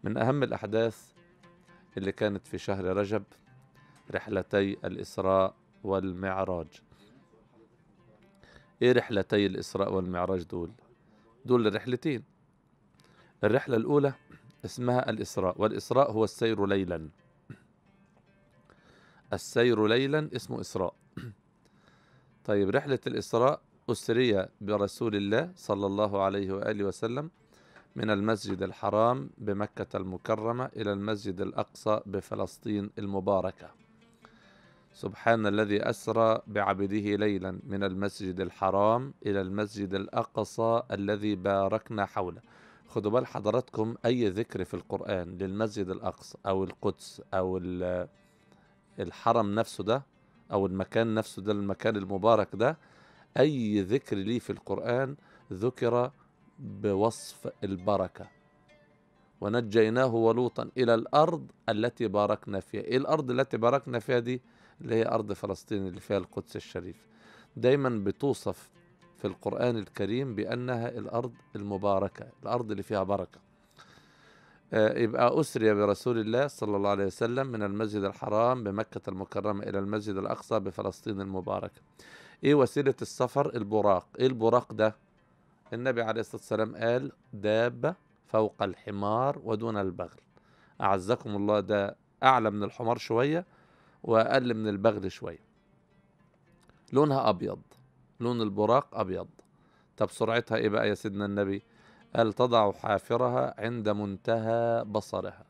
من أهم الأحداث اللي كانت في شهر رجب رحلتي الإسراء والمعراج إيه رحلتي الإسراء والمعراج دول دول الرحلتين الرحلة الأولى اسمها الإسراء والإسراء هو السير ليلا السير ليلا اسمه إسراء طيب رحلة الإسراء أسري برسول الله صلى الله عليه وآله وسلم من المسجد الحرام بمكة المكرمة إلى المسجد الأقصى بفلسطين المباركة سبحان الذي أسرى بعبده ليلا من المسجد الحرام إلى المسجد الأقصى الذي باركنا حوله خدوا بال حضراتكم أي ذكر في القرآن للمسجد الأقصى أو القدس أو ال- الحرم نفسه ده أو المكان نفسه ده المكان المبارك ده أي ذكر ليه في القرآن ذكر بوصف البركة ونجيناه ولوطا إلى الأرض التي باركنا فيها إيه الأرض التي باركنا فيها دي اللي هي أرض فلسطين اللي فيها القدس الشريف دايما بتوصف في القرآن الكريم بأنها الأرض المباركة الأرض اللي فيها بركة آه، يبقى أسري برسول الله صلى الله عليه وسلم من المسجد الحرام بمكة المكرمة إلى المسجد الأقصى بفلسطين المباركة إيه وسيلة السفر البراق إيه البراق ده النبي عليه الصلاة والسلام قال دابة فوق الحمار ودون البغل أعزكم الله ده أعلى من الحمار شوية وأقل من البغل شوية لونها أبيض لون البراق أبيض طب سرعتها إيه بقى يا سيدنا النبي قال تضع حافرها عند منتهى بصرها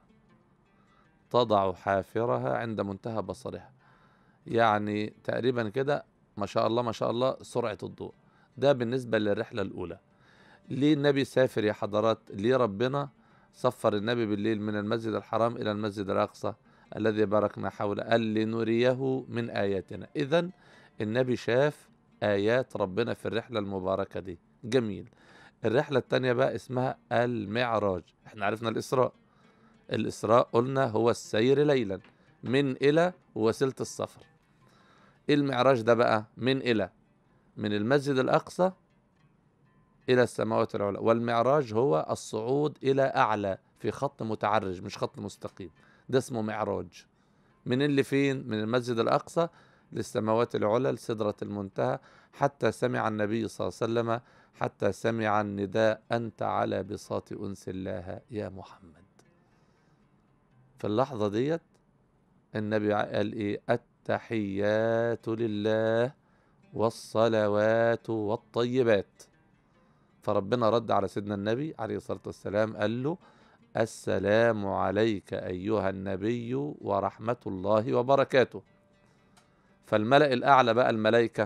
تضع حافرها عند منتهى بصرها يعني تقريبا كده ما شاء الله ما شاء الله سرعة الضوء ده بالنسبة للرحلة الأولى ليه النبي سافر يا حضرات ليه ربنا سفر النبي بالليل من المسجد الحرام إلى المسجد الأقصى الذي باركنا حوله قال لنريه من آياتنا إذا النبي شاف آيات ربنا في الرحلة المباركة دي جميل الرحلة التانية بقى اسمها المعراج احنا عرفنا الإسراء الإسراء قلنا هو السير ليلا من إلى وسيلة السفر المعراج ده بقى من إلى من المسجد الأقصى إلى السماوات العلى والمعراج هو الصعود إلى أعلى في خط متعرج مش خط مستقيم ده اسمه معراج من اللي فين من المسجد الأقصى للسماوات العلى لسدرة المنتهى حتى سمع النبي صلى الله عليه وسلم حتى سمع النداء أنت على بساط أنس الله يا محمد في اللحظة ديت النبي قال إيه التحيات لله والصلوات والطيبات فربنا رد على سيدنا النبي عليه الصلاة والسلام قال له السلام عليك أيها النبي ورحمة الله وبركاته فالملأ الأعلى بقى الملائكة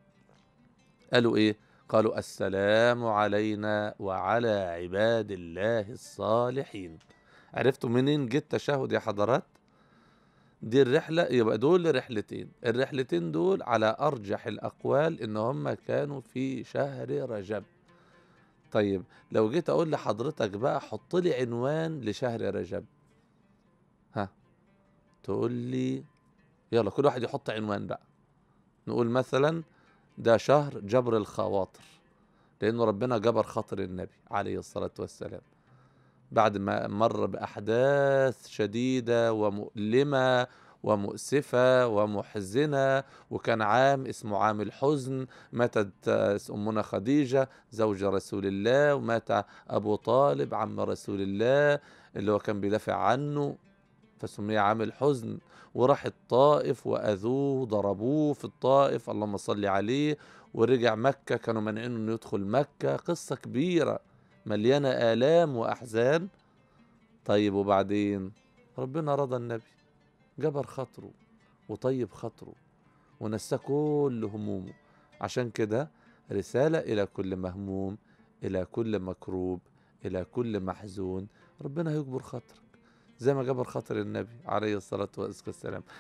قالوا إيه قالوا السلام علينا وعلى عباد الله الصالحين عرفتوا منين جه التشهد يا حضرات دي الرحلة يبقى دول رحلتين الرحلتين دول على أرجح الأقوال إن هم كانوا في شهر رجب طيب لو جيت أقول لحضرتك بقى حط لي عنوان لشهر رجب ها تقول لي يلا كل واحد يحط عنوان بقى نقول مثلا ده شهر جبر الخواطر لأنه ربنا جبر خاطر النبي عليه الصلاة والسلام بعد ما مر بأحداث شديدة ومؤلمة ومؤسفة ومحزنة وكان عام اسمه عام الحزن ماتت أمنا خديجة زوج رسول الله ومات أبو طالب عم رسول الله اللي هو كان بيدافع عنه فسمي عام الحزن وراح الطائف وأذوه ضربوه في الطائف اللهم صل عليه ورجع مكة كانوا مانعينه انه يدخل مكة قصة كبيرة مليانة آلام وأحزان طيب وبعدين ربنا رضى النبي جبر خاطره وطيب خاطره ونسى كل همومه عشان كده رسالة إلى كل مهموم إلى كل مكروب إلى كل محزون ربنا هيجبر خاطرك زي ما جبر خاطر النبي عليه الصلاة والسلام